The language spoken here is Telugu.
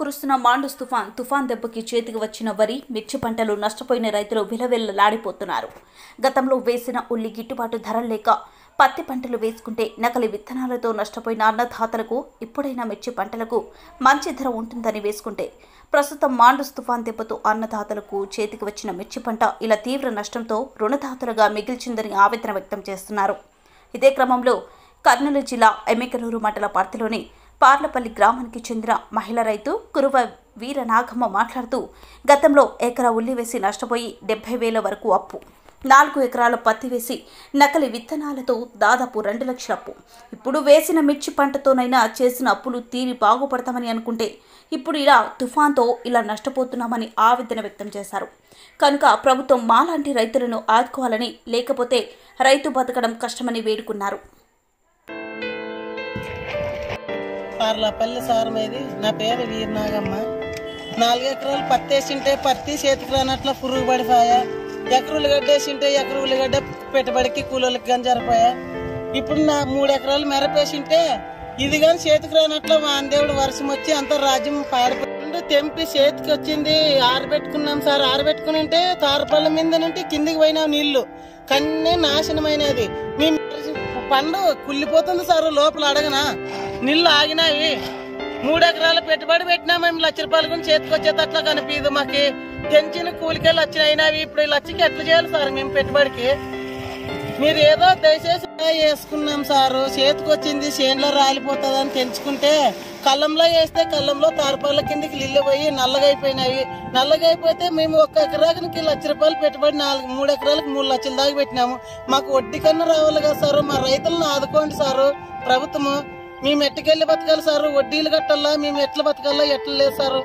కురుస్తున్న మాండూస్ తుఫాన్ తుఫాన్ దెబ్బకి చేతికి వచ్చిన వరి మిర్చి పంటలు నష్టపోయిన రైతులు విలవిల్లలాడిపోతున్నారు గతంలో వేసిన ఉల్లి గిట్టుబాటు ధరలు లేక పత్తి పంటలు వేసుకుంటే నకలి విత్తనాలతో నష్టపోయిన అన్నదాతలకు ఇప్పుడైనా మిర్చి పంటలకు మంచి ధర ఉంటుందని వేసుకుంటే ప్రస్తుతం మాండూస్ తుఫాన్ దెబ్బతో అన్నదాతలకు చేతికి వచ్చిన మిర్చి పంట ఇలా తీవ్ర నష్టంతో రుణదాతలుగా మిగిల్చిందని ఆవేదన వ్యక్తం చేస్తున్నారు ఇదే క్రమంలో కర్నూలు జిల్లా ఎమ్మికనూరు మండల పరిధిలోని పార్లపల్లి గ్రామానికి చెందిన మహిళా రైతు కురువ వీర నాగమ్మ మాట్లాడుతూ గతంలో ఎకరా ఉల్లి వేసి నష్టపోయి డెబ్బై వేల వరకు అప్పు నాలుగు ఎకరాల పత్తి వేసి నకలి విత్తనాలతో దాదాపు రెండు లక్షల అప్పు ఇప్పుడు వేసిన మిర్చి పంటతోనైనా చేసిన అప్పులు తీరి బాగుపడతామని అనుకుంటే ఇప్పుడు ఇలా తుఫాన్తో ఇలా నష్టపోతున్నామని ఆవేదన వ్యక్తం చేశారు కనుక ప్రభుత్వం మాలాంటి రైతులను ఆదుకోవాలని లేకపోతే రైతు బతకడం కష్టమని వేడుకున్నారు పార్లపల్లి సార్ మీది నా పేరు వీరనాగమ్మ నాలుగు ఎకరాలు పత్తి వేసింటే పత్తి చేతికి రానట్ల పురుగు పడిపోయా ఎకరు ఉల్లిగడ్డ వేసింటే ఎకరు ఉల్లిగడ్డ పెట్టుబడికి కూలీలకి కానీ జరిపోయా ఇప్పుడు నా మూడు ఎకరాలు మెరపేసింటే ఇది కానీ చేతికి రానట్ల వాందేవుడు వర్షం వచ్చి అంత రాజ్యం పాడిపోయిండు తెంపి చేతికి వచ్చింది ఆరబెట్టుకున్నాం సార్ ఆరబెట్టుకుని ఉంటే తారపల్ల మీద నుండి కిందికి పోయినాం నీళ్లు కన్నీ నాశనమైనది మేము పండు కుళ్ళిపోతుంది సార్ లోపల అడగనా నీళ్ళు ఆగినాయి మూడు ఎకరాల పెట్టుబడి పెట్టినా మేము లక్ష రూపాయలు కూడా చేతికి వచ్చేటట్లా కనిపించదు మాకు తెంచిన కూలికెళ్ళి వచ్చినాయినవి ఇప్పుడు ఈ లక్షకి ఎట్లా చేయాలి సార్ మేము పెట్టుబడికి మీరు ఏదో దయచేసి వేసుకున్నాం సారు చేతికి వచ్చింది చేనులో రాలిపోతుంది అని తెంచుకుంటే కళ్ళంలో వేస్తే కళ్ళంలో తారపాల కిందకి నీళ్ళు పోయి నల్లగా అయిపోయినాయి నల్లగా అయిపోతే మేము ఒక్క ఎకరానికి లక్ష రూపాయలు పెట్టుబడి నాలుగు మూడు ఎకరాలకు మూడు లక్షల దాకా పెట్టినాము మాకు వడ్డీ కన్నా రావాలి కదా సారు మా రైతులను ఆదుకోండి సారు ప్రభుత్వము మేము ఎట్టుకెళ్ళి బతకాలి సారు వడ్డీలు కట్టాలా మేము ఎట్లా బతకాలా ఎట్లా లేదు సారు